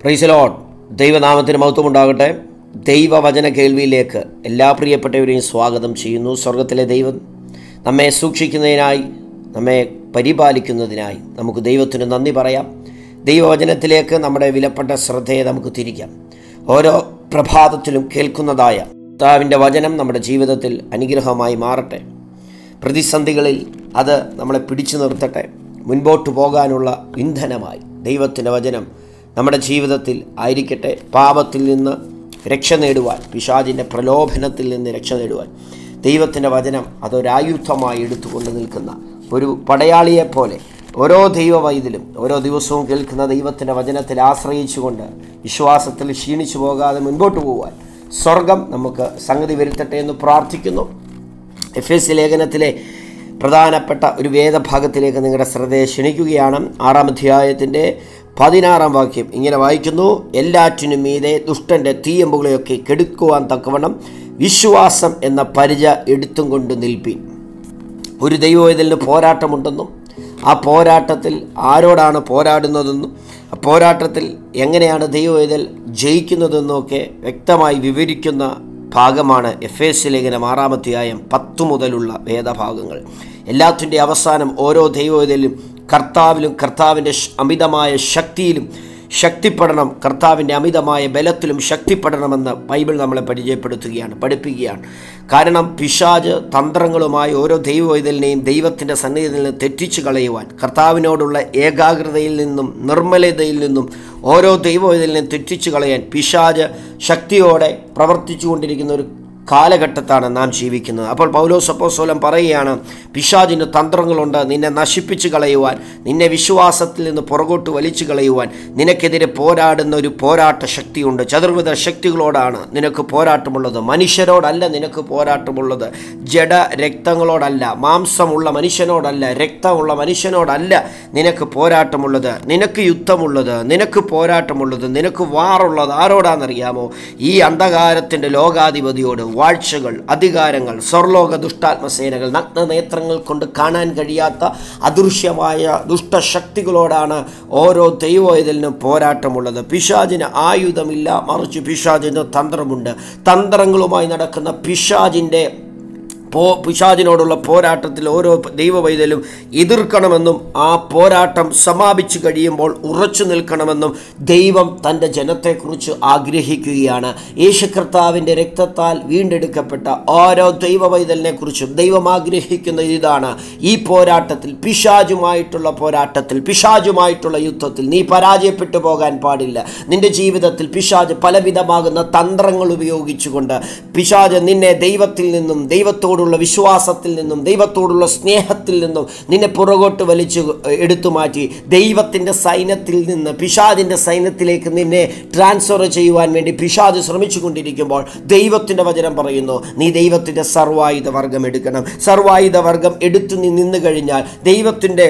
പ്രൈസലോഡ് ദൈവനാമത്തിന് മഹത്വമുണ്ടാകട്ടെ ദൈവവചന കേൾവിയിലേക്ക് എല്ലാ പ്രിയപ്പെട്ടവരെയും സ്വാഗതം ചെയ്യുന്നു സ്വർഗത്തിലെ ദൈവം നമ്മെ സൂക്ഷിക്കുന്നതിനായി നമ്മെ പരിപാലിക്കുന്നതിനായി നമുക്ക് ദൈവത്തിന് നന്ദി പറയാം ദൈവവചനത്തിലേക്ക് നമ്മുടെ വിലപ്പെട്ട ശ്രദ്ധയെ നമുക്ക് തിരിക്കാം ഓരോ പ്രഭാതത്തിലും കേൾക്കുന്നതായ കർത്താവിൻ്റെ വചനം നമ്മുടെ ജീവിതത്തിൽ അനുഗ്രഹമായി മാറട്ടെ പ്രതിസന്ധികളിൽ അത് നമ്മളെ പിടിച്ചു നിർത്തട്ടെ മുൻപോട്ട് പോകാനുള്ള ഇന്ധനമായി ദൈവത്തിൻ്റെ വചനം നമ്മുടെ ജീവിതത്തിൽ ആയിരിക്കട്ടെ പാപത്തിൽ നിന്ന് രക്ഷ നേടുവാൻ പിശാചിൻ്റെ പ്രലോഭനത്തിൽ നിന്ന് രക്ഷ നേടുവാൻ ദൈവത്തിൻ്റെ വചനം അതൊരായുധമായി എടുത്തുകൊണ്ട് നിൽക്കുന്ന ഒരു പടയാളിയെപ്പോലെ ഓരോ ദൈവവൈതിലും ഓരോ ദിവസവും കേൾക്കുന്ന ദൈവത്തിൻ്റെ വചനത്തിൽ ആശ്രയിച്ചുകൊണ്ട് വിശ്വാസത്തിൽ ക്ഷീണിച്ചു പോകാതെ മുൻപോട്ട് പോകുവാൻ സ്വർഗം നമുക്ക് സംഗതി വരുത്തട്ടെ എന്ന് പ്രാർത്ഥിക്കുന്നു എഫ് എസ് ലേഖനത്തിലെ പ്രധാനപ്പെട്ട ഒരു വേദഭാഗത്തിലേക്ക് നിങ്ങളുടെ ശ്രദ്ധയെ ക്ഷണിക്കുകയാണ് ആറാം അധ്യായത്തിൻ്റെ പതിനാറാം വാക്യം ഇങ്ങനെ വായിക്കുന്നു എല്ലാറ്റിനും മീതെ ദുഷ്ടൻ്റെ തീയമ്പുകളെയൊക്കെ കെടുക്കുവാൻ തക്കവണ്ണം വിശ്വാസം എന്ന പരിച എടുത്തും കൊണ്ട് നിൽപ്പിൻ ഒരു ദൈവവേദലിന് പോരാട്ടമുണ്ടെന്നും ആ പോരാട്ടത്തിൽ ആരോടാണ് പോരാടുന്നതെന്നും ആ പോരാട്ടത്തിൽ എങ്ങനെയാണ് ദൈവവേദൽ ജയിക്കുന്നതെന്നൊക്കെ വ്യക്തമായി വിവരിക്കുന്ന ഭാഗമാണ് എഫ് എസ് ലേഖനം ആറാമധ്യായം പത്തു മുതലുള്ള വേദഭാഗങ്ങൾ എല്ലാത്തിൻ്റെ അവസാനം ഓരോ ദൈവവേദലും കർത്താവിലും കർത്താവിൻ്റെ ശ്- അമിതമായ ശക്തിയിലും ശക്തിപ്പെടണം കർത്താവിൻ്റെ അമിതമായ ബലത്തിലും ശക്തിപ്പെടണമെന്ന് ബൈബിൾ നമ്മളെ പരിചയപ്പെടുത്തുകയാണ് പഠിപ്പിക്കുകയാണ് കാരണം പിശാജ് തന്ത്രങ്ങളുമായി ഓരോ ദൈവവൈതലിനെയും ദൈവത്തിൻ്റെ സന്നിധിയിൽ നിന്ന് തെറ്റിച്ചു കളയുവാൻ കർത്താവിനോടുള്ള ഏകാഗ്രതയിൽ നിന്നും നിർമ്മലതയിൽ നിന്നും ഓരോ ദൈവവൈതലിനെയും തെറ്റിച്ചു കളയാൻ പിശാജ് ശക്തിയോടെ പ്രവർത്തിച്ചു കൊണ്ടിരിക്കുന്ന ഒരു കാലഘട്ടത്താണ് നാം ജീവിക്കുന്നത് അപ്പോൾ പൗലോസ് അപ്പോസ്തലൻ പറയുകയാണ് പിശാചിന് തന്ത്രങ്ങളുണ്ട് നിന്നെ നശിപ്പിച്ച് കളയുവാൻ നിന്നെ വിശ്വാസത്തിൽ നിന്ന് പുറകോട്ട് വലിച്ചു കളയുവാൻ നിനക്കെതിരെ പോരാടുന്ന ഒരു പോരാട്ട ശക്തിയുണ്ട് ചതുർവിധ ശക്തികളോടാണ് നിനക്ക് പോരാട്ടമുള്ളത് മനുഷ്യരോടല്ല നിനക്ക് പോരാട്ടമുള്ളത് ജഡ രക്തങ്ങളോടല്ല മാംസമുള്ള മനുഷ്യനോടല്ല രക്തമുള്ള മനുഷ്യനോടല്ല നിനക്ക് പോരാട്ടമുള്ളത് നിനക്ക് യുദ്ധമുള്ളത് നിനക്ക് പോരാട്ടമുള്ളത് നിനക്ക് വാറുള്ളത് ആരോടാണെന്നറിയാമോ ഈ അന്ധകാരത്തിൻ്റെ ലോകാധിപതിയോട് വാഴ്ചകൾ അധികാരങ്ങൾ സ്വർലോക ദുഷ്ടാത്മസേനകൾ നഗ്നനേത്രങ്ങൾ കൊണ്ട് കാണാൻ കഴിയാത്ത അദൃശ്യമായ ദുഷ്ടശക്തികളോടാണ് ഓരോ ദൈവവേദലിനും പോരാട്ടമുള്ളത് പിശാചിന് ആയുധമില്ല മറിച്ച് പിശാചിന് തന്ത്രമുണ്ട് തന്ത്രങ്ങളുമായി നടക്കുന്ന പിശാചിൻ്റെ പോ പിശാചിനോടുള്ള പോരാട്ടത്തിൽ ഓരോ ദൈവവൈതലും എതിർക്കണമെന്നും ആ പോരാട്ടം സമാപിച്ചു കഴിയുമ്പോൾ ഉറച്ചു നിൽക്കണമെന്നും ദൈവം തൻ്റെ ജനത്തെക്കുറിച്ച് ആഗ്രഹിക്കുകയാണ് യേശു കർത്താവിൻ്റെ രക്തത്താൽ വീണ്ടെടുക്കപ്പെട്ട ഓരോ ദൈവവൈതലിനെ കുറിച്ചും ദൈവം ആഗ്രഹിക്കുന്ന ഇതാണ് ഈ പോരാട്ടത്തിൽ പിശാചുമായിട്ടുള്ള പോരാട്ടത്തിൽ പിശാചുമായിട്ടുള്ള യുദ്ധത്തിൽ നീ പരാജയപ്പെട്ടു പോകാൻ പാടില്ല നിന്റെ ജീവിതത്തിൽ പിശാജ് പലവിധമാകുന്ന തന്ത്രങ്ങൾ ഉപയോഗിച്ചുകൊണ്ട് പിശാജ് നിന്നെ ദൈവത്തിൽ നിന്നും ദൈവത്തോടുള്ള വിശ്വാസത്തിൽ നിന്നും ദൈവത്തോടുള്ള സ്നേഹത്തിൽ നിന്നും നിന്നെ പുറകോട്ട് വലിച്ചു എടുത്തു മാറ്റി ദൈവത്തിൻ്റെ സൈന്യത്തിൽ നിന്ന് പിശാജിൻ്റെ സൈന്യത്തിലേക്ക് നിന്നെ ട്രാൻസ്ഫർ ചെയ്യുവാൻ വേണ്ടി പിശാജ് ശ്രമിച്ചു കൊണ്ടിരിക്കുമ്പോൾ ദൈവത്തിൻ്റെ വചനം പറയുന്നു നീ ദൈവത്തിൻ്റെ സർവായുധ വർഗം എടുക്കണം സർവായുധ വർഗം എടുത്തു നീ നിന്ന് കഴിഞ്ഞാൽ ദൈവത്തിൻ്റെ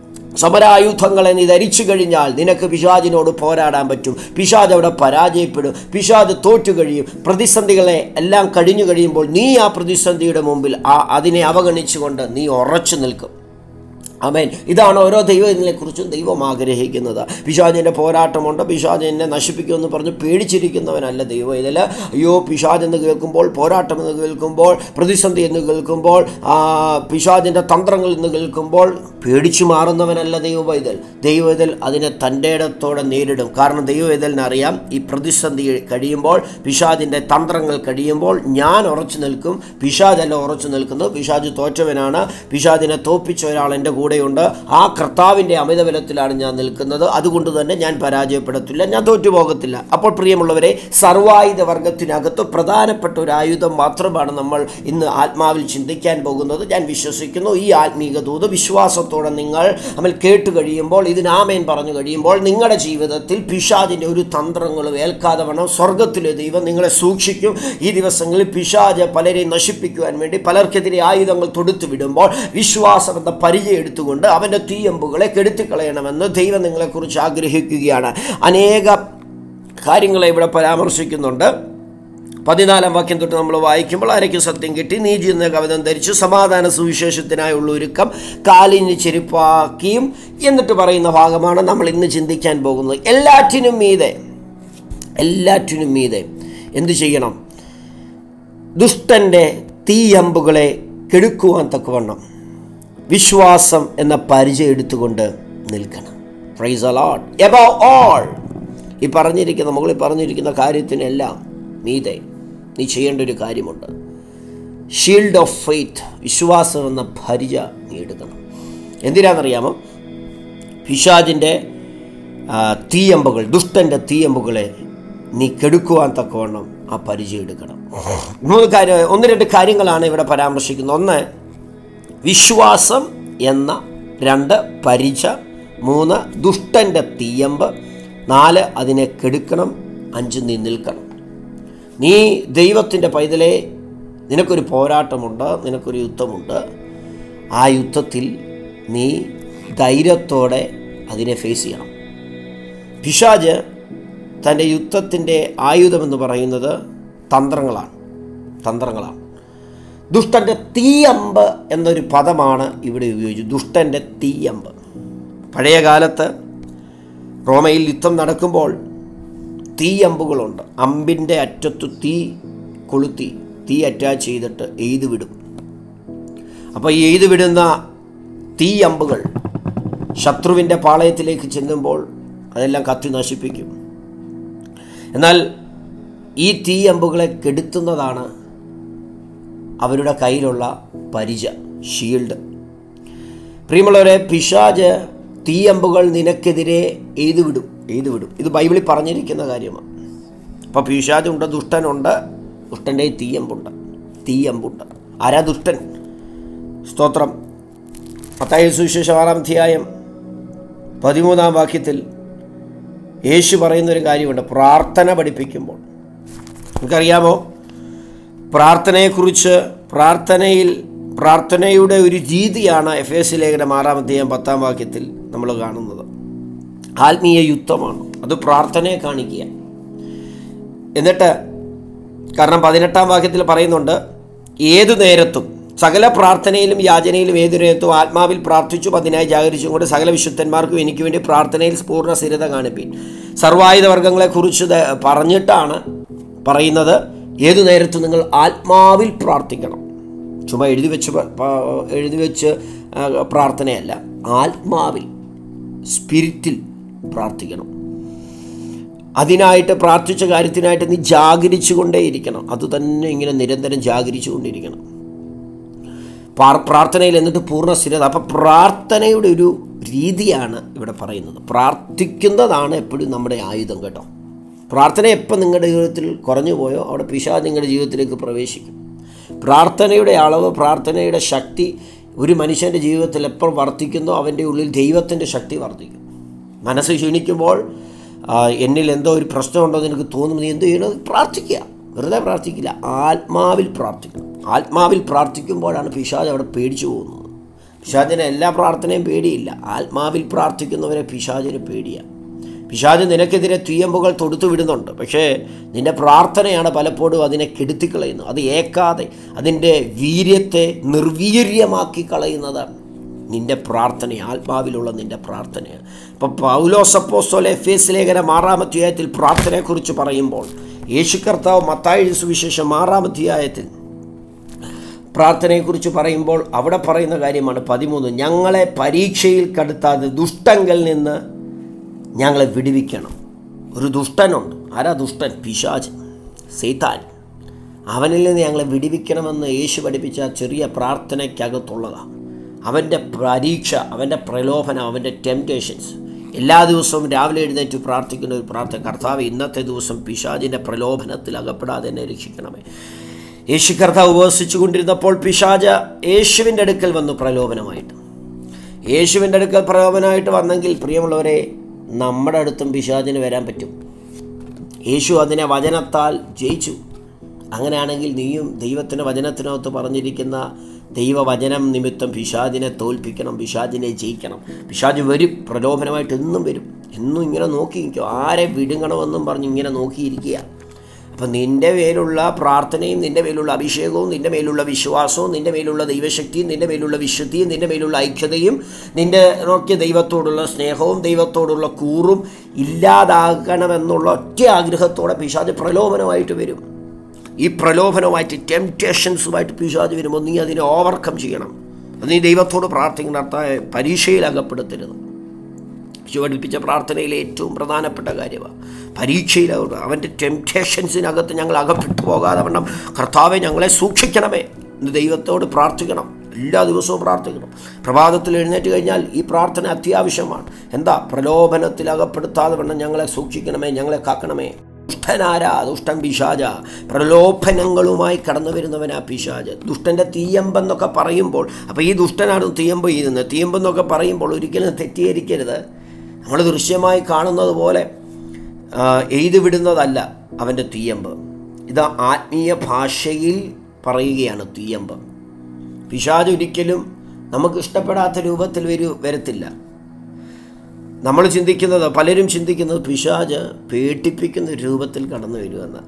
സമരായുധങ്ങളെ നീ ധരിച്ചു കഴിഞ്ഞാൽ നിനക്ക് പിശാചിനോട് പോരാടാൻ പറ്റും പിശാജ് അവിടെ പരാജയപ്പെടും പിശാജ് തോറ്റു കഴിയും പ്രതിസന്ധികളെ എല്ലാം കഴിഞ്ഞു കഴിയുമ്പോൾ നീ ആ പ്രതിസന്ധിയുടെ മുമ്പിൽ ആ അതിനെ അവഗണിച്ചുകൊണ്ട് നീ ഉറച്ചു നിൽക്കും അമേൻ ഇതാണ് ഓരോ ദൈവത്തിനെ കുറിച്ചും ദൈവം ആഗ്രഹിക്കുന്നത് പിശാചിൻ്റെ പോരാട്ടമുണ്ട് പിശാജ് എന്നെ നശിപ്പിക്കുമെന്ന് പറഞ്ഞ് പേടിച്ചിരിക്കുന്നവനല്ല ദൈവം ഇതിൽ അയ്യോ പിശാജ് എന്ന് കേൾക്കുമ്പോൾ പോരാട്ടം എന്ന് കേൾക്കുമ്പോൾ പ്രതിസന്ധി എന്ന് കേൾക്കുമ്പോൾ ആ, പിശാചിൻ്റെ തന്ത്രങ്ങൾ എന്ന് കേൾക്കുമ്പോൾ പേടിച്ചു മാറുന്നവനല്ല ദൈവവൈതൽ ദൈവവൈതൽ അതിനെ തൻ്റെ ഇടത്തോടെ നേരിടും കാരണം ദൈവവൈതലിന് അറിയാം ഈ പ്രതിസന്ധി കഴിയുമ്പോൾ പിശാജിൻ്റെ തന്ത്രങ്ങൾ കഴിയുമ്പോൾ ഞാൻ ഉറച്ചു നിൽക്കും പിശാജല്ല ഉറച്ചു നിൽക്കുന്നത് പിശാജ് തോറ്റവനാണ് പിശാജിനെ തോപ്പിച്ച ഒരാൾ എൻ്റെ കൂടെയുണ്ട് ആ കർത്താവിൻ്റെ അമിതബലത്തിലാണ് ഞാൻ നിൽക്കുന്നത് അതുകൊണ്ട് തന്നെ ഞാൻ പരാജയപ്പെടത്തില്ല ഞാൻ തോറ്റുപോകത്തില്ല അപ്പോൾ പ്രിയമുള്ളവരെ സർവായുധ വർഗത്തിനകത്ത് പ്രധാനപ്പെട്ട ഒരു ആയുധം മാത്രമാണ് നമ്മൾ ഇന്ന് ആത്മാവിൽ ചിന്തിക്കാൻ പോകുന്നത് ഞാൻ വിശ്വസിക്കുന്നു ഈ ആത്മീക ദൂത് വിശ്വാസത്തോടെ നിങ്ങൾ നമ്മൾ കേട്ട് കഴിയുമ്പോൾ ഇതിനാമേൻ പറഞ്ഞു കഴിയുമ്പോൾ നിങ്ങളുടെ ജീവിതത്തിൽ പിശാജിൻ്റെ ഒരു തന്ത്രങ്ങളും ഏൽക്കാതെ വേണം സ്വർഗത്തിലെ ദൈവം നിങ്ങളെ സൂക്ഷിക്കും ഈ ദിവസങ്ങളിൽ പിശാജ് പലരെയും നശിപ്പിക്കുവാൻ വേണ്ടി പലർക്കെതിരെ ആയുധങ്ങൾ തൊടുത്തു വിടുമ്പോൾ വിശ്വാസം എന്ന പരിചയം എടുത്തുകൊണ്ട് അവൻ്റെ തീയമ്പുകളെ കെടുത്തിക്കളയണമെന്ന് ദൈവം നിങ്ങളെക്കുറിച്ച് ആഗ്രഹിക്കുകയാണ് അനേക കാര്യങ്ങളെ ഇവിടെ പരാമർശിക്കുന്നുണ്ട് പതിനാലാം വാക്യം തൊട്ട് നമ്മൾ വായിക്കുമ്പോൾ ആരയ്ക്കും സത്യം കിട്ടി നീതി എന്ന കവിതം ധരിച്ചു സമാധാന സുവിശേഷത്തിനായുള്ള ഒരുക്കം കാലിന് ചെരുപ്പാക്കിയും എന്നിട്ട് പറയുന്ന ഭാഗമാണ് നമ്മൾ ഇന്ന് ചിന്തിക്കാൻ പോകുന്നത് എല്ലാറ്റിനും മീതെ എല്ലാറ്റിനും മീതെ എന്തു ചെയ്യണം ദുഷ്ടൻ്റെ തീയമ്പുകളെ കെടുക്കുവാൻ തക്കവണ്ണം വിശ്വാസം എന്ന പരിചയം എടുത്തുകൊണ്ട് നിൽക്കണം പ്രൈസ് അലോട്ട് എബോ ഓൾ ഈ പറഞ്ഞിരിക്കുന്ന മുകളിൽ പറഞ്ഞിരിക്കുന്ന കാര്യത്തിനെല്ലാം മീതെ നീ ചെയ്യേണ്ട ഒരു കാര്യമുണ്ട് ഷീൽഡ് ഓഫ് ഫെയ്ത്ത് വിശ്വാസം എന്ന പരിച നീ എടുക്കണം എന്തിനാണെന്നറിയാമോ പിശാജിൻ്റെ ആ, തീയമ്പുകൾ ദുഷ്ടൻ്റെ തീയമ്പുകളെ നീ കെടുക്കുവാൻ തക്കവണ്ണം ആ പരിചയം എടുക്കണം മൂന്ന് കാര്യം ഒന്ന് രണ്ട് കാര്യങ്ങളാണ് ഇവിടെ പരാമർശിക്കുന്നത് ഒന്ന് വിശ്വാസം എന്ന രണ്ട് പരിച മൂന്ന് ദുഷ്ടൻ്റെ തീയമ്പ് നാല് അതിനെ കെടുക്കണം അഞ്ച് നീ നിൽക്കണം നീ ദൈവത്തിൻ്റെ പൈതലെ നിനക്കൊരു പോരാട്ടമുണ്ട് നിനക്കൊരു യുദ്ധമുണ്ട് ആ യുദ്ധത്തിൽ നീ ധൈര്യത്തോടെ അതിനെ ഫേസ് ചെയ്യണം പിശാജ് തൻ്റെ യുദ്ധത്തിൻ്റെ ആയുധമെന്ന് പറയുന്നത് തന്ത്രങ്ങളാണ് തന്ത്രങ്ങളാണ് ദുഷ്ടൻ്റെ തീയമ്പ് എന്നൊരു പദമാണ് ഇവിടെ ഉപയോഗിച്ചത് ദുഷ്ടൻ്റെ തീയമ്പ് പഴയ കാലത്ത് റോമയിൽ യുദ്ധം നടക്കുമ്പോൾ തീയമ്പുകളുണ്ട് അമ്പിൻ്റെ അറ്റത്ത് തീ കൊളുത്തി തീ അറ്റാച്ച് ചെയ്തിട്ട് എയ്ത് വിടും അപ്പോൾ ഈ എയ്ത് വിടുന്ന തീയമ്പുകൾ ശത്രുവിൻ്റെ പാളയത്തിലേക്ക് ചെല്ലുമ്പോൾ അതെല്ലാം കത്തി നശിപ്പിക്കും എന്നാൽ ഈ തീയമ്പുകളെ കെടുത്തുന്നതാണ് അവരുടെ കയ്യിലുള്ള പരിച ഷീൽഡ് പ്രിയമുള്ളവരെ പിശാജ് തീയമ്പുകൾ നിനക്കെതിരെ എയ്തു വിടും എയ്തു വിടും ഇത് ബൈബിളിൽ പറഞ്ഞിരിക്കുന്ന കാര്യമാണ് അപ്പോൾ പിശാജുണ്ട് ദുഷ്ടനുണ്ട് ദുഷ്ടൻ്റെ തീയമ്പുണ്ട് തീയമ്പുണ്ട് ആരാ ദുഷ്ടൻ സ്തോത്രം മത്തായ സുവിശേഷം ആറാം അധ്യായം പതിമൂന്നാം വാക്യത്തിൽ യേശു പറയുന്നൊരു കാര്യമുണ്ട് പ്രാർത്ഥന പഠിപ്പിക്കുമ്പോൾ നമുക്കറിയാമോ പ്രാർത്ഥനയെക്കുറിച്ച് പ്രാർത്ഥനയിൽ പ്രാർത്ഥനയുടെ ഒരു രീതിയാണ് എഫ് എസ് ലേഖനം ആറാം അധ്യായം പത്താം വാക്യത്തിൽ നമ്മൾ കാണുന്നത് ആത്മീയ യുദ്ധമാണ് അത് പ്രാർത്ഥനയെ കാണിക്കുക എന്നിട്ട് കാരണം പതിനെട്ടാം വാക്യത്തിൽ പറയുന്നുണ്ട് ഏതു നേരത്തും സകല പ്രാർത്ഥനയിലും യാചനയിലും ഏതു നേരത്തും ആത്മാവിൽ പ്രാർത്ഥിച്ചു അതിനായി ജാഗരിച്ചും കൊണ്ട് സകല വിശുദ്ധന്മാർക്കും എനിക്ക് വേണ്ടി പ്രാർത്ഥനയിൽ പൂർണ്ണ സ്ഥിരത കാണിപ്പീൻ സർവായുധ വർഗങ്ങളെക്കുറിച്ച് ദ- പറഞ്ഞിട്ടാണ് പറയുന്നത് ഏതു നേരത്തും നിങ്ങൾ ആത്മാവിൽ പ്രാർത്ഥിക്കണം ചുമ്മാ എഴുതി വെച്ച് പ- പ- എഴുതി വെച്ച് ആ, പ്രാർത്ഥനയല്ല ആത്മാവിൽ സ്പിരിറ്റിൽ പ്രാർത്ഥിക്കണം അതിനായിട്ട് പ്രാർത്ഥിച്ച കാര്യത്തിനായിട്ട് നീ ജാഗരിച്ചു കൊണ്ടേയിരിക്കണം അത് തന്നെ ഇങ്ങനെ നിരന്തരം ജാഗരിച്ചു കൊണ്ടിരിക്കണം പാർ- പ്രാർത്ഥനയിൽ എന്നിട്ട് പൂർണ്ണ സ്ഥിരത അപ്പം പ്രാർത്ഥനയുടെ ഒരു രീതിയാണ് ഇവിടെ പറയുന്നത് പ്രാർത്ഥിക്കുന്നതാണ് എപ്പോഴും നമ്മുടെ ആയുധം കേട്ടോ പ്രാർത്ഥന എപ്പോൾ നിങ്ങളുടെ ജീവിതത്തിൽ കുറഞ്ഞു പോയോ അവിടെ പിശാച് നിങ്ങളുടെ ജീവിതത്തിലേക്ക് പ്രവേശിക്കും പ്രാർത്ഥനയുടെ അളവ് പ്രാർത്ഥനയുടെ ശക്തി ഒരു മനുഷ്യൻ്റെ ജീവിതത്തിൽ എപ്പോൾ വർദ്ധിക്കുന്നോ അവൻ്റെ ഉള്ളിൽ ദൈവത്തിൻ്റെ ശക്തി വർദ്ധിക്കും മനസ്സ് ക്ഷീണിക്കുമ്പോൾ ആ, എന്നിൽ എന്തോ ഒരു പ്രശ്നമുണ്ടോ എന്ന് എനിക്ക് തോന്നുന്നു നീ എന്ത് ചെയ്യണം പ്രാർത്ഥിക്കുക വെറുതെ പ്രാർത്ഥിക്കില്ല ആത്മാവിൽ പ്രാർത്ഥിക്കണം ആത്മാവിൽ പ്രാർത്ഥിക്കുമ്പോഴാണ് പിശാജ് അവിടെ പേടിച്ചു പോകുന്നത് പിശാചിന് എല്ലാ പ്രാർത്ഥനയും പേടിയില്ല ആത്മാവിൽ പ്രാർത്ഥിക്കുന്നവരെ പിശാചിന് പേടിയാണ് പിശാജ് നിനക്കെതിരെ തീയമ്പുകൾ തൊടുത്തു വിടുന്നുണ്ട് പക്ഷേ നിന്റെ പ്രാർത്ഥനയാണ് പലപ്പോഴും അതിനെ കെടുത്തിക്കളയുന്നത് അത് ഏക്കാതെ അതിൻ്റെ വീര്യത്തെ നിർവീര്യമാക്കി കളയുന്നത് നിന്റെ പ്രാർത്ഥന ആത്മാവിലുള്ള നിന്റെ പ്രാർത്ഥനയാണ് ഇപ്പം പൗലോസപ്പോസ്തോലെ എഫ് എസ് ലേഖനം ആറാം അധ്യായത്തിൽ പ്രാർത്ഥനയെക്കുറിച്ച് പറയുമ്പോൾ യേശു കർത്താവ് മത്തായി സുവിശേഷം ആറാം അധ്യായത്തിൽ പ്രാർത്ഥനയെക്കുറിച്ച് പറയുമ്പോൾ അവിടെ പറയുന്ന കാര്യമാണ് പതിമൂന്ന് ഞങ്ങളെ പരീക്ഷയിൽ കടുത്താതെ ദുഷ്ടങ്കൽ നിന്ന് ഞങ്ങളെ വിടുവിക്കണം ഒരു ദുഷ്ടനുണ്ട് ആരാ ദുഷ്ടൻ പിശാച് സൈത്താൻ അവനിൽ നിന്ന് ഞങ്ങളെ വിടുവിക്കണമെന്ന് യേശു പഠിപ്പിച്ച ആ ചെറിയ പ്രാർത്ഥനയ്ക്കകത്തുള്ളതാണ് അവൻ്റെ പരീക്ഷ അവൻ്റെ പ്രലോഭനം അവൻ്റെ ടെംപ്റ്റേഷൻസ് എല്ലാ ദിവസവും രാവിലെ എഴുന്നേറ്റ് പ്രാർത്ഥിക്കുന്ന ഒരു പ്രാർത്ഥന കർത്താവ് ഇന്നത്തെ ദിവസം പിശാജിൻ്റെ പ്രലോഭനത്തിൽ അകപ്പെടാതെ എന്നെ രക്ഷിക്കണമേ യേശു കർത്താവ് ഉപവസിച്ചു കൊണ്ടിരുന്നപ്പോൾ പിശാജ യേശുവിൻ്റെ അടുക്കൽ വന്നു പ്രലോഭനമായിട്ട് യേശുവിൻ്റെ അടുക്കൽ പ്രലോഭനമായിട്ട് വന്നെങ്കിൽ പ്രിയമുള്ളവരെ നമ്മുടെ അടുത്തും പിശാചിന് വരാൻ പറ്റും യേശു അതിനെ വചനത്താൽ ജയിച്ചു അങ്ങനെയാണെങ്കിൽ നീയും ദൈവത്തിൻ്റെ വചനത്തിനകത്ത് പറഞ്ഞിരിക്കുന്ന ദൈവവചനം നിമിത്തം പിശാചിനെ തോൽപ്പിക്കണം പിശാചിനെ ജയിക്കണം പിശാജ് വരും പ്രലോഭനമായിട്ട് എന്നും വരും എന്നും ഇങ്ങനെ നോക്കി നിൽക്കും ആരെ വിടുങ്ങണമെന്നും പറഞ്ഞ് ഇങ്ങനെ നോക്കിയിരിക്കുക അപ്പം നിൻ്റെ മേലുള്ള പ്രാർത്ഥനയും നിൻ്റെ മേലുള്ള അഭിഷേകവും നിൻ്റെ മേലുള്ള വിശ്വാസവും നിൻ്റെ മേലുള്ള ദൈവശക്തിയും നിൻ്റെ മേലുള്ള വിശുദ്ധിയും നിൻ്റെ മേലുള്ള ഐക്യതയും നിൻ്റെ നോക്കിയ ദൈവത്തോടുള്ള സ്നേഹവും ദൈവത്തോടുള്ള കൂറും ഇല്ലാതാകണമെന്നുള്ള ഒറ്റ ആഗ്രഹത്തോടെ പിശാജ് പ്രലോഭനമായിട്ട് വരും ഈ പ്രലോഭനമായിട്ട് ടെംപ്റ്റേഷൻസുമായിട്ട് പിശാജ് വരുമ്പോൾ നീ അതിനെ ഓവർകം ചെയ്യണം അത് നീ ദൈവത്തോട് പ്രാർത്ഥിക്കണം അർത്ഥം പരീക്ഷയിൽ അകപ്പെടുത്തരുത് യേശു പഠിപ്പിച്ച പ്രാർത്ഥനയിലെ ഏറ്റവും പ്രധാനപ്പെട്ട കാര്യമാണ് പരീക്ഷയിൽ അവൻ്റെ ടെംപ്റ്റേഷൻസിനകത്ത് ഞങ്ങൾ അകപ്പെട്ടു പോകാതെ വണ്ണം കർത്താവെ ഞങ്ങളെ സൂക്ഷിക്കണമേ എന്ന് ദൈവത്തോട് പ്രാർത്ഥിക്കണം എല്ലാ ദിവസവും പ്രാർത്ഥിക്കണം പ്രഭാതത്തിൽ എഴുന്നേറ്റ് കഴിഞ്ഞാൽ ഈ പ്രാർത്ഥന അത്യാവശ്യമാണ് എന്താ പ്രലോഭനത്തിൽ അകപ്പെടുത്താതെ വണ്ണം ഞങ്ങളെ സൂക്ഷിക്കണമേ ഞങ്ങളെ കാക്കണമേ ദുഷ്ടനാരാ ദുഷ്ടൻ പിശാജ പ്രലോഭനങ്ങളുമായി കടന്നു വരുന്നവനാ പിശാജ് ദുഷ്ടൻ്റെ തീയമ്പെന്നൊക്കെ പറയുമ്പോൾ അപ്പോൾ ഈ ദുഷ്ടനാണ് തീയമ്പ് ചെയ്യുന്നത് തീയമ്പെന്നൊക്കെ പറയുമ്പോൾ ഒരിക്കലും തെറ്റീകരിക്കരുത് നമ്മൾ ദൃശ്യമായി കാണുന്നത് പോലെ ആ, എയ്തു വിടുന്നതല്ല അവൻ്റെ തീയമ്പ് ഇത് ആത്മീയ ഭാഷയിൽ പറയുകയാണ് തീയമ്പ് പിശാജ് ഒരിക്കലും നമുക്ക് ഇഷ്ടപ്പെടാത്ത രൂപത്തിൽ വരൂ വരത്തില്ല നമ്മൾ ചിന്തിക്കുന്നത് പലരും ചിന്തിക്കുന്നത് പിശാജ് പേടിപ്പിക്കുന്ന രൂപത്തിൽ കടന്നു വരുമെന്ന്